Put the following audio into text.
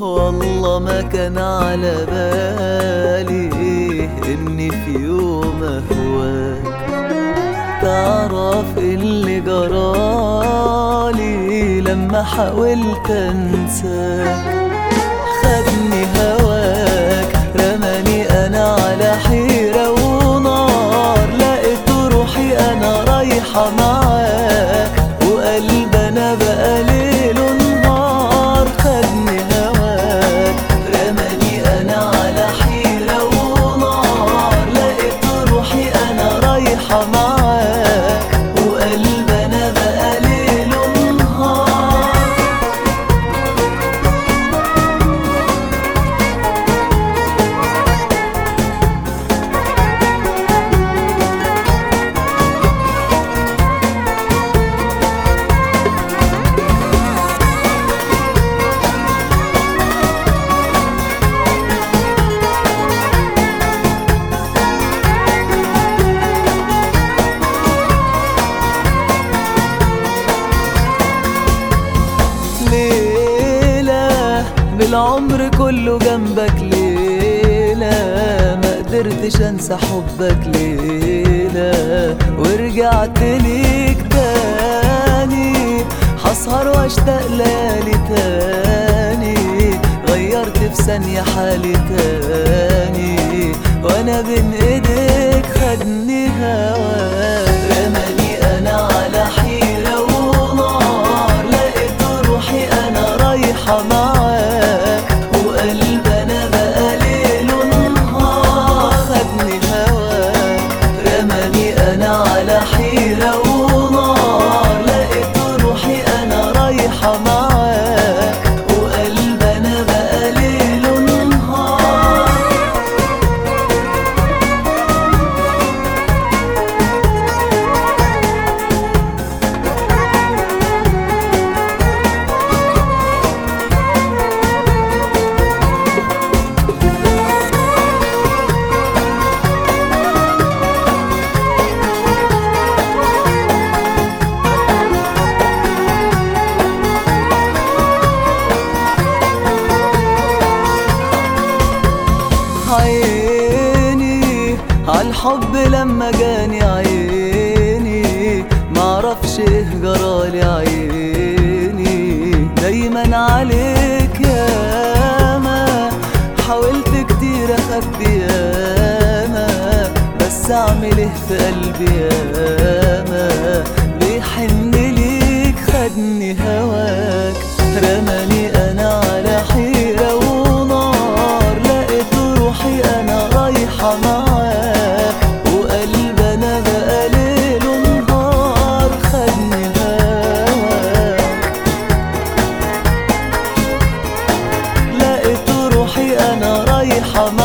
والله ما كان على بالي اني في يوم اهواك تعرف اللي جرالي لما حاولت انساك خدني هواك رماني انا على حيرة ونار لقيت روحي انا رايحة معاك وقلب انا بقى ليل ونهار خدني هواك رماني انا على حيرة ونار لقيت روحي انا رايحة معاك وقلب انا بقى ليل ونهار ليلة بالعمر كله جنبك ليلة ما قدرتش انسى حبك ليلة ورجعت ليك تاني حسهر واشتاق ليالي تاني غيرت في ثانية حالي تاني وانا بين ايديك خدني هواك رماني انا على حيرة ونار لقيت روحي انا رايحة معاك وقلب انا بقى ليل ونهار خدني هواك رماني انا على حيرة ونار لقيت روحي انا رايحة معاك وقلب انا بقى ليل ونهار عيني عالحب لما جاني عيني معرفش ايه جرالي عيني دايما عليك ياما حاولت كتير اخبي ياما بس اعمل ايه في قلبي ياما بيحن ليك خدني هواك رماني انا على حيرة ونار لقيت روحي انا رايحة معاك وقلب انا بقى ليل ونهار خدني هواك لقيت روحي انا رايحة معاك